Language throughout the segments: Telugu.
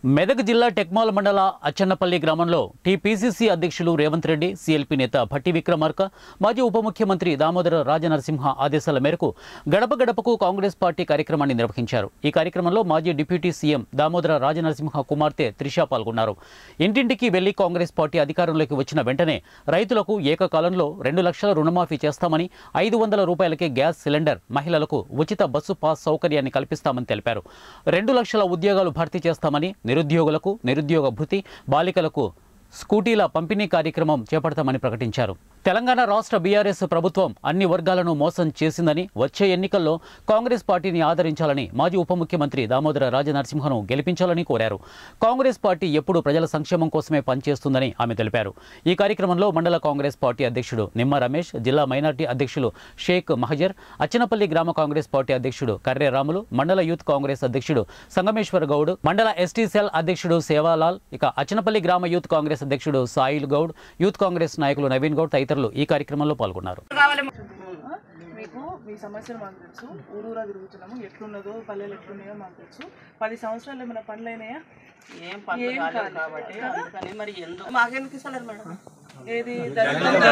మెదక్ జిల్లా టెక్మాల్ మండల అచ్చన్నపల్లి గ్రామంలో టీపీసీసీ అధ్యక్షులు రేవంత్ రెడ్డి సీఎల్పీ నేత భట్టి విక్రమార్క మాజీ ఉప ముఖ్యమంత్రి దామోదర రాజనరసింహ ఆదేశాల మేరకు గడప గడపకు కాంగ్రెస్ పార్టీ కార్యక్రమాన్ని నిర్వహించారు ఈ కార్యక్రమంలో మాజీ డిప్యూటీ సీఎం దామోదర రాజనరసింహ కుమార్తె త్రిష పాల్గొన్నారు ఇంటింటికి వెళ్లి కాంగ్రెస్ పార్టీ అధికారంలోకి వచ్చిన వెంటనే రైతులకు ఏకకాలంలో రెండు లక్షల రుణమాఫీ చేస్తామని ఐదు వందల రూపాయలకే గ్యాస్ సిలిండర్ మహిళలకు ఉచిత బస్సు పాస్ సౌకర్యాన్ని కల్పిస్తామని తెలిపారు రెండు లక్షల ఉద్యోగాలు భర్తీ చేస్తామని నిరుద్యోగులకు నిరుద్యోగ భృతి బాలికలకు స్కూటీల పంపిణీ కార్యక్రమం చేపడతామని ప్రకటించారు తెలంగాణ రాష్ట్ర బీఆర్ఎస్ ప్రభుత్వం అన్ని వర్గాలను మోసం చేసిందని వచ్చే ఎన్నికల్లో కాంగ్రెస్ పార్టీని ఆదరించాలని మాజీ ఉప ముఖ్యమంత్రి దామోదర రాజనరసింహను గెలిపించాలని కోరారు కాంగ్రెస్ పార్టీ ఎప్పుడు ప్రజల సంక్షేమం కోసమే పనిచేస్తుందని ఆమె తెలిపారు ఈ కార్యక్రమంలో మండల కాంగ్రెస్ పార్టీ అధ్యక్షుడు నిమ్మ రమేష్ జిల్లా మైనార్టీ అధ్యక్షులు షేక్ మహజర్ అచ్చనపల్లి గ్రామ కాంగ్రెస్ పార్టీ అధ్యక్షుడు కర్రె రాములు మండల యూత్ కాంగ్రెస్ అధ్యక్షుడు సంగమేశ్వర గౌడ్ మండల ఎస్టీ సెల్ అధ్యక్షుడు సేవాలాల్ ఇక అచ్చనపల్లి గ్రామ యూత్ కాంగ్రెస్ అధ్యక్షుడు సాయిల్ గౌడ్ యూత్ కాంగ్రెస్ నాయకులు నవీన్ గౌడ్ తదితరులు ఈ కార్యక్రమంలో పాల్గొన్నారు మీకు మీ సమస్యలు మాకు తెలుసు ఊరూరా తిరుగుతున్నాము ఎట్లున్నదో పల్లెలు ఎట్లున్నాయో మాకు తెలుసు పది సంవత్సరాలు ఏమైనా పనులు అయినాయా ఏం పనులు ఏం కాలేదు కాలేదు. కాబట్టి అందుకని మరి ఎందుకు మాకెందుకు ఇస్తలేరు మేడం ఏది దరిద్రంగా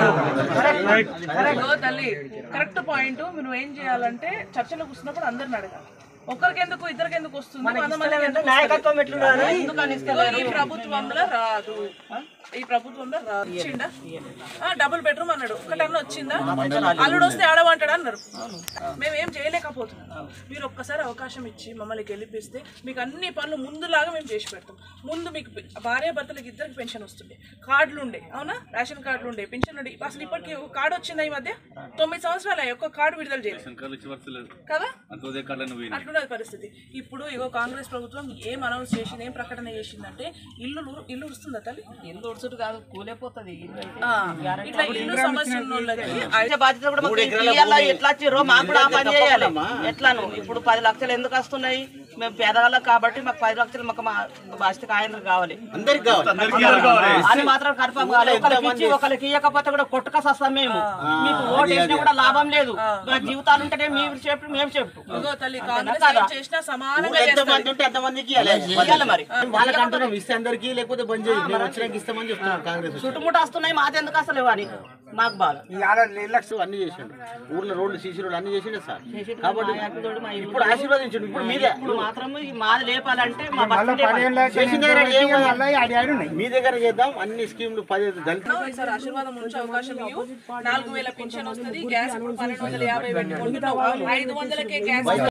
ఇదిగో తల్లి కరెక్ట్ పాయింట్ మీరు ఏం చేయాలంటే చర్చలో కూర్చున్నప్పుడు అందరిని అడగాలి ఒకరికి ఎందుకు ఇద్దరికి ఎందుకు వస్తుంది వంద మందికి ఎందుకు నాయకత్వం ఎట్లున్నారు ఎందుకని ఇదిగో ఈ ప్రభుత్వంలో రాదు ఈ ప్రభుత్వంలో రాదు వచ్చిందా ఆ, డబుల్ బెడ్రూమ్ అన్నాడు ఒకటన్నా వచ్చిందా అల్లుడు వస్తే ఆడమంటాడు అన్నారు మేము ఏం చేయలేకపోతున్నాం మీరు ఒక్కసారి అవకాశం ఇచ్చి మమ్మల్ని గెలిపిస్తే మీకు అన్ని పనులు ముందులాగా మేము చేసి పెడతాం ముందు మీకు భార్య భర్తలకు ఇద్దరికి పెన్షన్ వస్తుండే కార్డులు ఉండే అవునా రేషన్ కార్డులు ఉండే పెన్షన్ ఉండే అసలు ఇప్పటికి ఒక కార్డు వచ్చిందా ఈ మధ్య తొమ్మిది సంవత్సరాలు అయ్యాయి, ఒక్క కార్డు విడుదల చేయలేదు కదా అట్లున్నది పరిస్థితి ఇప్పుడు ఇగో కాంగ్రెస్ ప్రభుత్వం ఏం అనౌన్స్ చేసింది ఏం ప్రకటన చేసిందంటే ఇల్లు ఇల్లు ఉరుస్తుందా తల్లి ఇల్లు ఉడుచుడు కాదు కూలిపోతుంది ఇల్లు అయితే. ఆ, ఇట్లా ఇల్లు సమస్య ఉన్న వాళ్ళకి ఇచ్చే బాధ్యత కూడా మాకు ఇయ్యాల ఎట్లా వచ్చిర్రో మాకు కూడా ఆ పని చేయాలి ఎట్లాను ఇప్పుడు పది లక్షలు ఎందుకు వస్తున్నాయి మేము పేదవాళ్ళం కాబట్టి మాకు పది లక్షలు మాకు మా బాధ్యత ఆయన కావాలి అందరికి కావాలి అని మాత్రం కన్ఫర్మ్ కావాలి ఒకరికి ఇచ్చి ఒకరికి ఇవ్వకపోతే కూడా కొట్టుక వస్తాం మేము మీకు ఓటు వేసినా కూడా లాభం లేదు మా జీవితాలు ఉంటేనే మీరు చెప్పు మేము చెప్పు ఇగో తల్లి కాంగ్రెస్ ఏం చేసినా సమానంగా ఎంత మంది ఉంటే అంతమందికి ఇవ్వాలి ఇవ్వాలి మరి వాళ్ళకి అంటున్నాం ఇస్తే అందరికి లేకపోతే బంద్ చేయి మేము వచ్చినాక ఇస్తామని చెప్తున్నాం కాంగ్రెస్ వచ్చి. చుట్టుముట్టు వస్తున్నాయి మాది ఎందుకు అసలు అని మాకు బాధ నిర్లక్ష్యం అన్ని చేసిండు ఊర్లో రోడ్లు సీసీ రోడ్లు అన్ని చేసిండు సార్ కాబట్టి ఇప్పుడు ఆశీర్వదించండి ఇప్పుడు మీదే ఇప్పుడు మాత్రం ఈ మాది లేపాలంటే మా బస్సు లేపాలి. చేసిన దగ్గర ఏం కాదు. మీ దగ్గర చేద్దాం అన్ని స్కీమ్లు పది దళిత ఈసారి ఆశీర్వాదం ఉంచే అవకాశం ఇవ్వు నాలుగు వేల పెన్షన్ వస్తుంది గ్యాస్ ఇప్పుడు పన్నెండు వందల యాభై పెట్టుకుంటున్నావు ఐదు వందలకే గ్యాస్